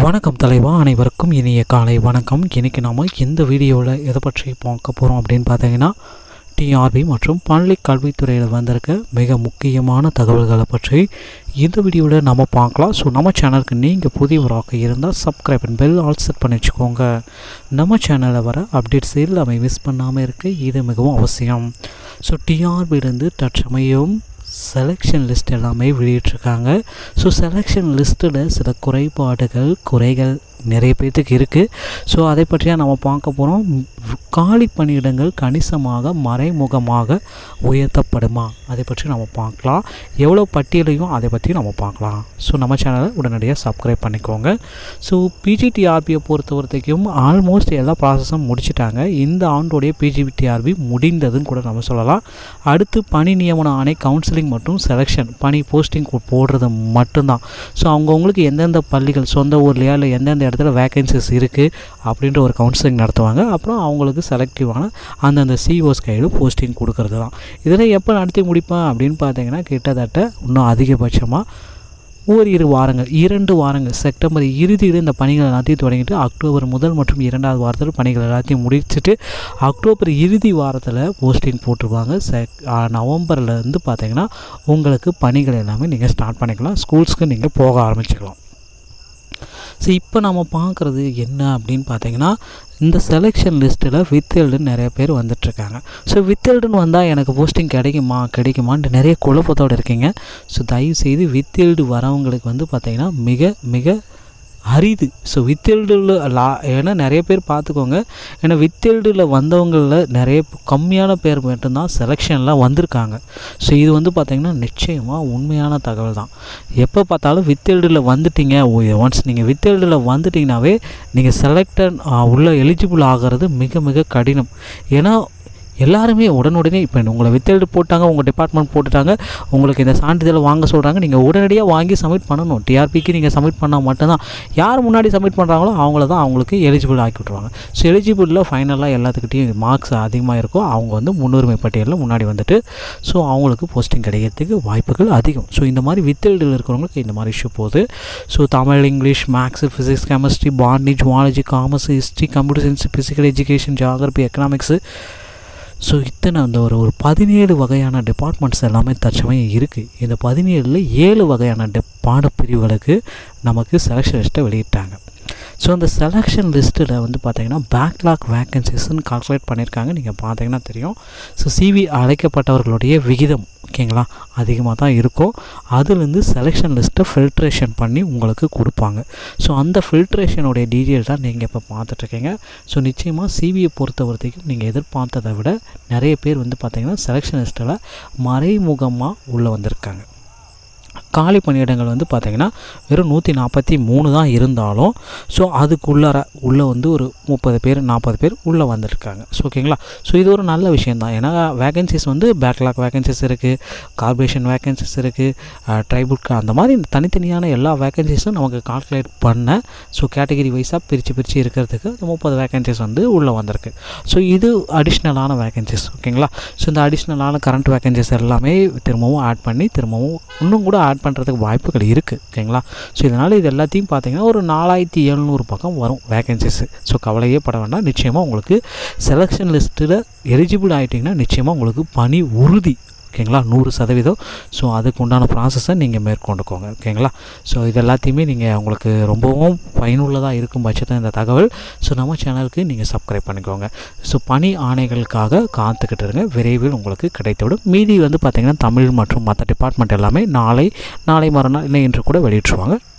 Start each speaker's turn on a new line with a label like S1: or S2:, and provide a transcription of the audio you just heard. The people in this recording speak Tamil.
S1: வணக்கம் தலைவா அனைவருக்கும் இனிய காலை வணக்கம் இன்றைக்கி நாம் இந்த வீடியோவில் எதை பற்றி பார்க்க போகிறோம் அப்படின்னு பார்த்தீங்கன்னா டிஆர்பி மற்றும் பள்ளி கல்வித்துறையில் வந்திருக்க மிக முக்கியமான தகவல்களை பற்றி இந்த வீடியோவில் நம்ம பார்க்கலாம் ஸோ நம்ம சேனலுக்கு நீங்கள் புதியவராக இருந்தால் subscribe and bell all set பண்ணி வச்சுக்கோங்க நம்ம சேனலில் வர அப்டேட்ஸ் எல்லாமே மிஸ் பண்ணாமல் இருக்க இது மிகவும் அவசியம் ஸோ டிஆர்பியிலேருந்து தற்சமயம் செலெக்ஷன் லிஸ்ட் எல்லாமே வெளியிட்ருக்காங்க ஸோ செலெக்ஷன் லிஸ்ட்டில் சில குறைபாடுகள் குறைகள் நிறைய பேர்த்துக்கு இருக்குது ஸோ அதை பற்றியா நம்ம பார்க்க போகிறோம் காலி பணியிடங்கள் கணிசமாக மறைமுகமாக உயர்த்தப்படுமா அதை பற்றி நம்ம பார்க்கலாம் எவ்வளோ பட்டியலையும் அதை பற்றி நம்ம பார்க்கலாம் ஸோ நம்ம சேனலை உடனடியாக சப்ஸ்கிரைப் பண்ணிக்கோங்க ஸோ பிஜிடிஆர்பியை பொறுத்த வரைக்கும் ஆல்மோஸ்ட் எல்லா ப்ராசஸும் முடிச்சிட்டாங்க இந்த ஆண்டோடைய பிஜிடிஆர்பி முடிந்ததுன்னு கூட நம்ம சொல்லலாம் அடுத்து பணி நியமன ஆணை கவுன்சிலிங் மற்றும் செலெக்ஷன் பணி போஸ்டிங் போடுறது மட்டும்தான் ஸோ அவங்கவுங்களுக்கு எந்தெந்த பள்ளிகள் சொந்த ஊர்லையா இல்லை எந்தெந்த இடத்துல வேகன்சிஸ் இருக்குது அப்படின்ற ஒரு கவுன்சிலிங் நடத்துவாங்க அப்புறம் அவங்களுக்கு செலக்டிவான அந்தந்த சிஓஸ் கையில் போஸ்டிங் கொடுக்கறது தான் இதில் எப்போ நடத்தி முடிப்பேன் அப்படின்னு பார்த்தீங்கன்னா கிட்டத்தட்ட இன்னும் அதிகபட்சமாக ஓரிரு வாரங்கள் இரண்டு வாரங்கள் செப்டம்பர் இறுதியில் இந்த பணிகள் எல்லாத்தையும் தொடங்கிட்டு அக்டோபர் முதல் மற்றும் இரண்டாவது வாரத்தில் பணிகள் எல்லாத்தையும் முடிச்சுட்டு அக்டோபர் இறுதி வாரத்தில் போஸ்டிங் போட்டுருவாங்க செக் நவம்பர்லேருந்து பார்த்தீங்கன்னா உங்களுக்கு பணிகள் எல்லாமே நீங்கள் ஸ்டார்ட் பண்ணிக்கலாம் ஸ்கூல்ஸ்க்கு நீங்கள் போக ஆரம்பிச்சுக்கலாம் ஸோ இப்போ நம்ம பார்க்குறது என்ன அப்படின்னு பார்த்தீங்கன்னா இந்த செலெக்ஷன் லிஸ்ட்டில் வித்தெல்டுன்னு நிறைய பேர் வந்துட்டுருக்காங்க ஸோ வித்தெல்டுன்னு வந்தால் எனக்கு போஸ்டிங் கிடைக்குமா கிடைக்குமான்ட்டு நிறைய குழப்பத்தோடு இருக்கீங்க ஸோ தயவுசெய்து வித்தெல்டு வரவங்களுக்கு வந்து பார்த்திங்கன்னா மிக மிக அரிது ஸோ வித்தெல்டில் லா ஏன்னா நிறைய பேர் பார்த்துக்கோங்க ஏன்னா வித்தெல்டில் வந்தவங்களில் நிறைய கம்மியான பேர் மட்டும்தான் செலெக்ஷனில் வந்திருக்காங்க ஸோ இது வந்து பார்த்திங்கன்னா நிச்சயமாக உண்மையான தகவல் தான் எப்போ பார்த்தாலும் வித்தெல்டில் வந்துட்டீங்க ஒன்ஸ் நீங்கள் வித்தெல்டில் வந்துட்டிங்கனாவே நீங்கள் செலக்டட் உள்ள எலிஜிபிள் ஆகிறது மிக மிக கடினம் ஏன்னா எல்லாருமே உடனுடனே இப்போ உங்களை வித்தெழுடு போட்டாங்க உங்கள் டிபார்ட்மெண்ட் போட்டுட்டாங்க உங்களுக்கு இந்த சான்றிதழ் வாங்க சொல்கிறாங்க நீங்கள் உடனடியாக வாங்கி சப்மிட் பண்ணணும் டிஆர்பிக்கு நீங்கள் சப்மிட் பண்ணால் மட்டும்தான் யார் முன்னாடி சப்மிட் பண்ணுறாங்களோ அவங்கள தான் அவங்களுக்கு எலிஜிபிள் ஆக்கி விட்ருவாங்க ஸோ எலிஜிபிளில் ஃபைனலாக எல்லாத்துக்கிட்டையும் மார்க்ஸ் அதிகமாக இருக்கோ அவங்க வந்து முன்னுரிமை பட்டியலில் முன்னாடி வந்துட்டு ஸோ அவங்களுக்கு போஸ்டிங் கிடைக்கிறதுக்கு வாய்ப்புகள் அதிகம் ஸோ இந்த மாதிரி வித்தெழுடில் இருக்கிறவங்களுக்கு இந்த மாதிரி இஷ்யூ போகுது so Tamil English maths physics chemistry botany zoology commerce history computer science physical education geography economics so இத்தனை அந்த ஒரு ஒரு பதினேழு வகையான டிபார்ட்மெண்ட்ஸ் எல்லாமே தற்சமயம் இருக்குது இந்த பதினேழில் ஏழு வகையான டெ பாடப்பிரிவுகளுக்கு நமக்கு செலெக்ஷன் லிஸ்ட்டை வெளியிட்டாங்க ஸோ அந்த செலெக்ஷன் லிஸ்ட்டில் வந்து பார்த்தீங்கன்னா பேக்லாக் வேக்கன்சிஸ்ன்னு கால்குலேட் பண்ணியிருக்காங்க நீங்கள் பார்த்தீங்கன்னா தெரியும் ஸோ சிவி அழைக்கப்பட்டவர்களுடைய விகிதம் ஓகேங்களா அதிகமாக தான் இருக்கும் அதுலேருந்து செலெக்ஷன் லிஸ்ட்டை ஃபில்ட்ரேஷன் பண்ணி உங்களுக்கு கொடுப்பாங்க ஸோ அந்த ஃபில்ட்ரேஷனுடைய டீட்டெயில் தான் நீங்கள் இப்போ பார்த்துட்ருக்கீங்க ஸோ நிச்சயமாக சிவியை பொறுத்த வரைக்கும் நீங்கள் எதிர்பார்த்ததை விட நிறைய பேர் வந்து பார்த்திங்கன்னா செலெக்ஷன் லிஸ்ட்டில் மறைமுகமாக உள்ளே வந்திருக்காங்க காலி பணியிடங்கள் வந்து பார்த்திங்கன்னா வெறும் நூற்றி நாற்பத்தி மூணு தான் இருந்தாலும் ஸோ அதுக்குள்ளார உள்ளே வந்து ஒரு முப்பது பேர் நாற்பது பேர் உள்ளே வந்திருக்காங்க ஸோ ஓகேங்களா ஸோ இது ஒரு நல்ல விஷயந்தான் ஏன்னா வேகன்சிஸ் வந்து பேக்லாக் வேகன்சிஸ் இருக்குது கார்பரேஷன் வேகன்சிஸ் இருக்குது ட்ரைபுட்கா அந்த மாதிரி தனித்தனியான எல்லா வேகன்சிஸும் நமக்கு கால்குலேட் பண்ண ஸோ கேட்டகரி வைஸாக பிரித்து பிரித்து இருக்கிறதுக்கு அந்த முப்பது வேகன்சிஸ் வந்து உள்ளே வந்திருக்கு ஸோ இது அடிஷ்னலான வேகன்சிஸ் ஓகேங்களா ஸோ இந்த அடிஷ்னலான கரண்ட் வேகன்சிஸ் எல்லாமே திரும்பவும் ஆட் பண்ணி திரும்பவும் இன்னும் கூட ஆட் பண்ணுறதுக்கு வாய்ப்புகள் இருக்குது ஓகேங்களா ஸோ இதனால் இது எல்லாத்தையும் பார்த்தீங்கன்னா ஒரு நாலாயிரத்தி எழுநூறு பக்கம் வரும் வேகன்சிஸு ஸோ கவலையே பட வேண்டாம் நிச்சயமாக உங்களுக்கு செலெக்ஷன் லிஸ்ட்டில் எலிஜிபிள் ஆகிட்டிங்கன்னா நிச்சயமாக உங்களுக்கு பணி உறுதி ஓகேங்களா நூறு சதவீதம் ஸோ அதுக்கு உண்டான ப்ராசஸை நீங்கள் மேற்கொண்டுக்கோங்க ஓகேங்களா ஸோ இது எல்லாத்தையுமே நீங்கள் உங்களுக்கு ரொம்பவும் பயனுள்ளதாக இருக்கும் பட்சத்தில் இந்த தகவல் ஸோ நம்ம சேனலுக்கு நீங்கள் சப்ஸ்கிரைப் பண்ணிக்கோங்க ஸோ பணி ஆணைகளுக்காக காத்துக்கிட்டு இருங்க விரைவில் உங்களுக்கு கிடைத்துவிடும் மீதி வந்து பார்த்திங்கன்னா தமிழ் மற்றும் மற்ற டிபார்ட்மெண்ட் எல்லாமே நாளை நாளை மறுநாள் இல்லை என்று கூட வெளியிட்டுருவாங்க